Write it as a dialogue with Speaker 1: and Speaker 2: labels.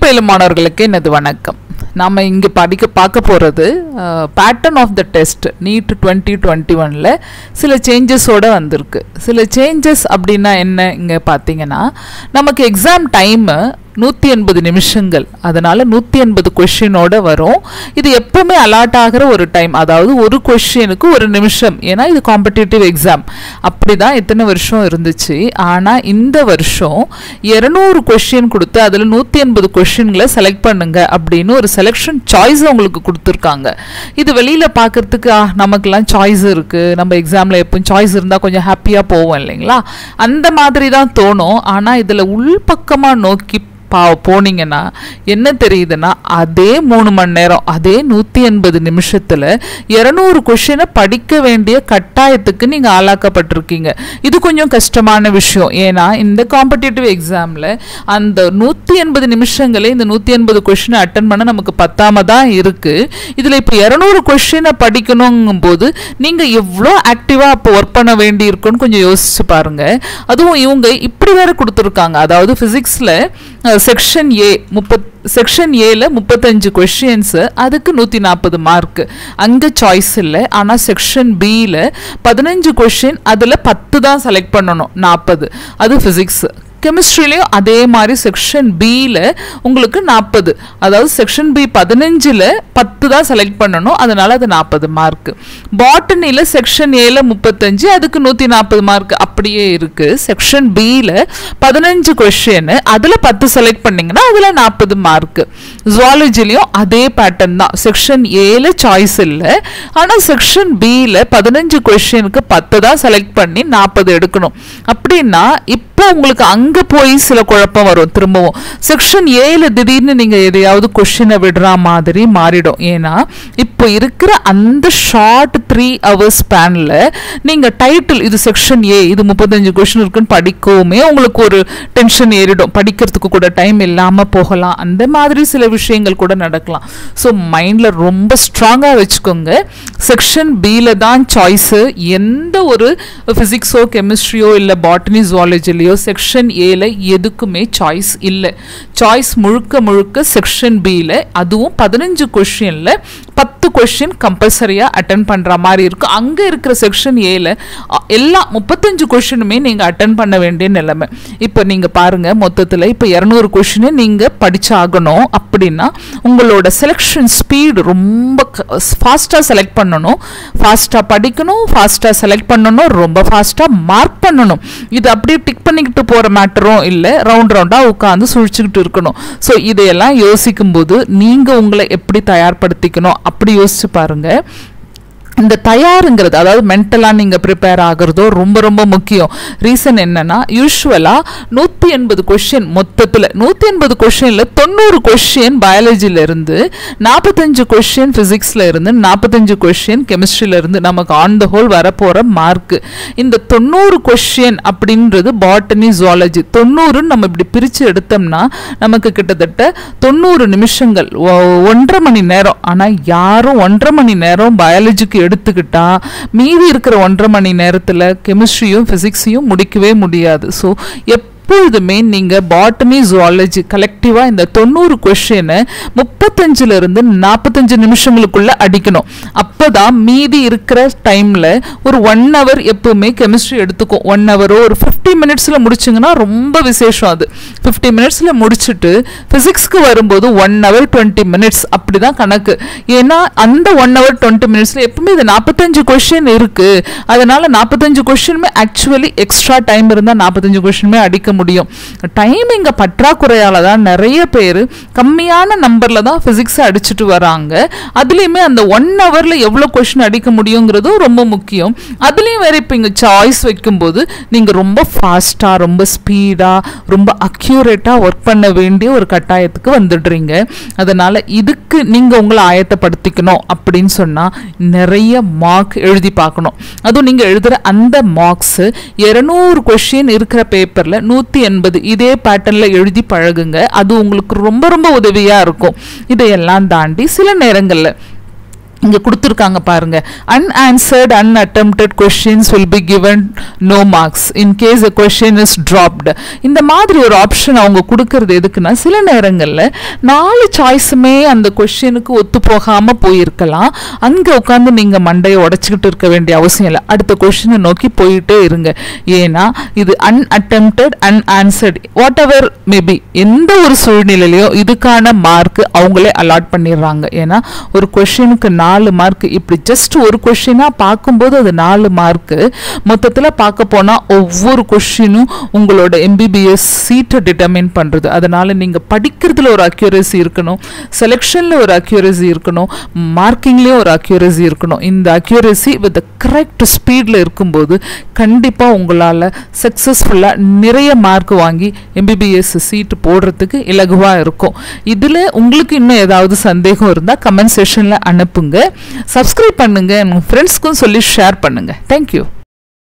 Speaker 1: பயிலும் மாணவர்களுக்கு எனது வணக்கம் நாம் இங்கே படிக்க பார்க்க போகிறது pattern of the test NEET twenty twenty ஒனில் சில சேஞ்சஸோடு வந்திருக்கு சில சேஞ்சஸ் அப்படின்னா என்ன இங்கே பார்த்தீங்கன்னா நமக்கு எக்ஸாம் டைமு நூற்றி எண்பது நிமிஷங்கள் அதனால் நூற்றி எண்பது கொஷினோட வரும் இது எப்பவுமே அலாட் ஆகிற ஒரு டைம் அதாவது ஒரு கொஷினுக்கு ஒரு நிமிஷம் ஏன்னா இது காம்படிட்டிவ் எக்ஸாம் அப்படி தான் இத்தனை வருஷம் இருந்துச்சு ஆனால் இந்த வருஷம் இரநூறு கொஷின் கொடுத்து அதில் நூற்றி எண்பது கொஷின்களை செலக்ட் பண்ணுங்க அப்படின்னு ஒரு செலெக்ஷன் சாய்ஸ் உங்களுக்கு கொடுத்துருக்காங்க இது வெளியில் பார்க்கறதுக்கு ஆ, நமக்கெல்லாம் சாய்ஸ் இருக்குது நம்ம எக்ஸாமில் எப்பவும் சாய்ஸ் இருந்தால் கொஞ்சம் ஹாப்பியாக போவோம் இல்லைங்களா அந்த மாதிரி தான் தோணும் ஆனால் இதில் உள்பக்கமாக நோக்கி பா போனீங்கன்னா என்ன தெரியுதுன்னா அதே மூணு மணி நேரம் அதே நூற்றி எண்பது நிமிஷத்தில் இரநூறு கொஷினை படிக்க வேண்டிய கட்டாயத்துக்கு நீங்கள் ஆளாக்கப்பட்டிருக்கீங்க இது கொஞ்சம் கஷ்டமான விஷயம் ஏன்னா இந்த காம்படிட்டிவ் எக்ஸாமில் அந்த நூற்றி எண்பது நிமிஷங்களே இந்த நூற்றி எண்பது கொஷினை அட்டன் பண்ண நமக்கு பத்தாம தான் இருக்குது இதில் இப்போ இரநூறு கொஷினை படிக்கணுங்கும் போது நீங்கள் எவ்வளோ ஆக்டிவாக அப்போ ஒர்க் பண்ண வேண்டி இருக்குன்னு கொஞ்சம் யோசிச்சு பாருங்க அதுவும் இவங்க இப்படி வேற கொடுத்துருக்காங்க அதாவது ஃபிசிக்ஸில் செக்ஷன் ஏ முப்பத் செக்ஷன் ஏல முப்பத்தஞ்சு கொஷின்ஸு அதுக்கு நூற்றி நாற்பது மார்க்கு அங்கே சாய்ஸ் இல்லை ஆனால் செக்ஷன் பியில் பதினஞ்சு கொஷின் அதில் பத்து தான் செலக்ட் பண்ணணும் நாற்பது அது ஃபிசிக்ஸு கெமிஸ்ட்ரிலையும் அதே மாதிரி செக்ஷன் பியில் உங்களுக்கு நாற்பது அதாவது செக்ஷன் பி பதினஞ்சில் பத்து தான் செலக்ட் பண்ணணும் அதனால அது நாற்பது மார்க் பாட்டனியில் செக்ஷன் ஏல முப்பத்தஞ்சு அதுக்கு நூற்றி நாற்பது மார்க் அப்படியே இருக்குது செக்ஷன் பியில் பதினஞ்சு கொஷின் அதில் பத்து செலக்ட் பண்ணிங்கன்னா அதில் நாற்பது மார்க் ஜுவாலஜிலையும் அதே பேட்டர்ன் தான் செக்ஷன் ஏல சாய்ஸ் இல்லை ஆனால் செக்ஷன் பியில் பதினஞ்சு கொஷினுக்கு பத்து தான் செலக்ட் பண்ணி நாற்பது எடுக்கணும் அப்படின்னா இப்போ உங்களுக்கு அங்கே போய் சில குழப்பம் வரும் திரும்பவும் செக்ஷன் ஏல திடீர்னு நீங்கள் எதையாவது கொஷினை விடுற மாதிரி மாறிடும் ஏன்னா இப்போ இருக்கிற அந்த ஷார்ட் த்ரீ ஹவர்ஸ் ஸ்பேனில் நீங்கள் டைட்டில் இது செக்ஷன் ஏ இது முப்பத்தஞ்சு கொஷின் இருக்குன்னு படிக்கவுமே உங்களுக்கு ஒரு டென்ஷன் ஏறிடும் படிக்கிறதுக்கு கூட டைம் இல்லாமல் போகலாம் அந்த மாதிரி சில விஷயங்கள் கூட நடக்கலாம் ஸோ மைண்டில் ரொம்ப ஸ்ட்ராங்காக வச்சுக்கோங்க செக்ஷன் பியில் தான் சாய்ஸு எந்த ஒரு ஃபிசிக்ஸோ கெமிஸ்ட்ரியோ இல்லை பாட்டனி ஜுவாலஜிலையோ செக்ஷன் ஏல எதுக்குமே சாய்ஸ் இல்லை சாய்ஸ் முழுக்க முழுக்க செக்ஷன் பியில் அதுவும் பதினஞ்சு கொஷினில் பத்து கொஷின் கம்பல்சரியாக அட்டன் பண்ணுற மாதிரி இருக்கும் அங்கே இருக்கிற செக்ஷன் ஏல எல்லா முப்பத்தஞ்சு கொஷினுமே நீங்கள் அட்டன் பண்ண வேண்டிய நிலைமை இப்போ நீங்கள் பாருங்கள் மொத்தத்தில் இப்போ இரநூறு கொஷினை நீங்கள் படிச்சாகணும் அப்படின்னா உங்களோட செலெக்ஷன் ஸ்பீடு ரொம்ப ஃபாஸ்ட்டாக செலக்ட் பண்ணணும் ஃபாஸ்ட்டாக படிக்கணும் ஃபாஸ்ட்டாக செலக்ட் பண்ணணும் ரொம்ப ஃபாஸ்ட்டாக மார்க் பண்ணணும் இது அப்படியே டிக் பண்ணிக்கிட்டு போகிற மேட்டரும் இல்லை ரவுண்ட் ரவுண்டாக உட்காந்து சுழிச்சுக்கிட்டு இருக்கணும் ஸோ இதையெல்லாம் யோசிக்கும்போது நீங்கள் உங்களை எப்படி தயார்படுத்திக்கணும் அப்படி யோசிச்சு பாருங்கள் இந்த தயாருங்கிறது அதாவது மென்டலாக நீங்கள் ப்ரிப்பேர் ஆகிறதோ ரொம்ப ரொம்ப முக்கியம் ரீசன் என்னன்னா யூஸ்வலாக நூற்றி எண்பது கொஷின் மொத்தத்தில் நூற்றி எண்பது கொஷினில் தொண்ணூறு கொஷின் பயாலஜியிலேருந்து நாற்பத்தஞ்சு கொஷின் ஃபிசிக்ஸில் இருந்து நாற்பத்தஞ்சு கொஷின் கெமிஸ்ட்ரியில் இருந்து நமக்கு ஆன் த ஹோல் வரப்போகிற மார்க்கு இந்த தொண்ணூறு கொஷின் அப்படின்றது பாட்டனி ஜுவாலஜி தொண்ணூறுன்னு நம்ம இப்படி பிரித்து எடுத்தோம்னா நமக்கு கிட்டத்தட்ட தொண்ணூறு நிமிஷங்கள் ஒ- ஒன்றரை மணி நேரம் ஆனால் யாரும் ஒன்றரை மணி நேரம் பயாலஜிக்கு எடுத்துக்கிட்டா மீதி இருக்கிற ஒன்றரை மணி நேரத்தில் கெமிஸ்ட்ரியும் ஃபிசிக்ஸையும் முடிக்கவே முடியாது ஸோ எப்பொழுதுமே நீங்கள் பாட்டனி ஜுவாலஜி கலெக்டிவாக இந்த தொண்ணூறு கொஷினை முப்பத்தஞ்சிலிருந்து நாற்பத்தஞ்சு நிமிஷங்களுக்குள்ள அடிக்கணும் அப்போ தான் மீதி இருக்கிற டைமில் ஒரு ஒன் ஹவர் எப்பவுமே கெமிஸ்ட்ரி எடுத்துக்கும் ஒன் ஹவரோ ஒரு ஃபிஃப்டி மினிட்ஸில் முடிச்சிங்கன்னா ரொம்ப விசேஷம் அது ஃபிஃப்டி மினிட்ஸில் முடிச்சுட்டு ஃபிசிக்ஸ்க்கு வரும்போது ஒன் ஹவர் டுவெண்ட்டி மினிட்ஸ் அப்படி தான் கணக்கு ஏன்னா அந்த ஒன் ஹவர் டுவெண்ட்டி மினிட்ஸில் எப்பவுமே இது நாற்பத்தஞ்சு கொஷின் இருக்குது அதனால் நாற்பத்தஞ்சு கொஷினுமே ஆக்சுவலி எக்ஸ்ட்ரா டைம் இருந்தால் நாற்பத்தஞ்சு கொஷினுமே அடிக்க முடியும் டைம் இங்கே பற்றாக்குறையால் தான் நிறைய பேர் கம்மியான நம்பரில் தான் ஃபிசிக்ஸை அடிச்சுட்டு வராங்க அதுலேயுமே அந்த ஒன் ஹவரில் எவ்வளோ கொஷின் அடிக்க முடியுங்கிறதும் ரொம்ப முக்கியம் அதுலேயும் வேறு இப்போ இங்கே சாய்ஸ் வைக்கும்போது நீங்கள் ரொம்ப ஃபாஸ்ட்டாக ரொம்ப ஸ்பீடாக ரொம்ப அக்யூரேட்டாக ஒர்க் பண்ண வேண்டிய ஒரு கட்டாயத்துக்கு வந்துடுறீங்க அதனால் இதுக்கு நீங்கள் உங்களை ஆயத்தப்படுத்திக்கணும் அப்படின்னு சொன்னால் நிறைய மார்க் எழுதி பார்க்கணும் அதுவும் நீங்கள் எழுதுகிற அந்த மார்க்ஸு இரநூறு கொஷின் இருக்கிற பேப்பரில் நூற்றி எண்பது இதே பேட்டர்னில் எழுதி பழகுங்க அது உங்களுக்கு ரொம்ப ரொம்ப உதவியாக இருக்கும் இதையெல்லாம் தாண்டி சில நேரங்களில் இங்கே கொடுத்துருக்காங்க பாருங்க unanswered unattempted questions will be given no marks in case a question is dropped இந்த மாதிரி ஒரு ஆப்ஷன் அவங்க கொடுக்கறது எதுக்குன்னா சில நேரங்களில் நாலு சாய்ஸுமே அந்த கொஷினுக்கு ஒத்து போகாம போயிருக்கலாம் அங்கே உட்காந்து நீங்கள் மண்டையை உடச்சிக்கிட்டு இருக்க வேண்டிய அவசியம் இல்லை அடுத்த கொஷினை நோக்கி போயிட்டே இருங்க ஏன்னா இது unattempted unanswered whatever maybe எந்த ஒரு சூழ்நிலையிலையும் இதுக்கான மார்க் அவங்களே அலாட் பண்ணிடுறாங்க ஏன்னா ஒரு கொஷினுக்கு நாலு மார்க் இப்படி ஜஸ்ட் ஒரு கொஷினாக பார்க்கும்போது அது நாலு மார்க்கு மொத்தத்தில் பார்க்க போனால் ஒவ்வொரு கொஷினும் உங்களோட எம்பிபிஎஸ் சீட்டை டிட்டர்மின் பண்ணுறது அதனால் நீங்கள் படிக்கிறதுல ஒரு அக்யூரசி இருக்கணும் செலெக்ஷனில் ஒரு அக்யூரசி இருக்கணும் மார்க்கிங்லேயும் ஒரு அக்யூரசி இருக்கணும் இந்த அக்யூரசி வித் கரெக்ட் ஸ்பீடில் இருக்கும்போது கண்டிப்பாக உங்களால் சக்ஸஸ்ஃபுல்லாக நிறைய மார்க் வாங்கி எம்பிபிஎஸ் சீட்டு போடுறதுக்கு இலகுவாக இருக்கும் இதில் உங்களுக்கு இன்னும் ஏதாவது சந்தேகம் இருந்தால் கமெண்ட் செஷனில் அனுப்புங்க சப்ஸ்கிரைப் பண்ணுங்கள் உங்கள் ஃப்ரெண்ட்ஸ்க்கும் சொல்லி ஷேர் பண்ணுங்கள் தேங்க்யூ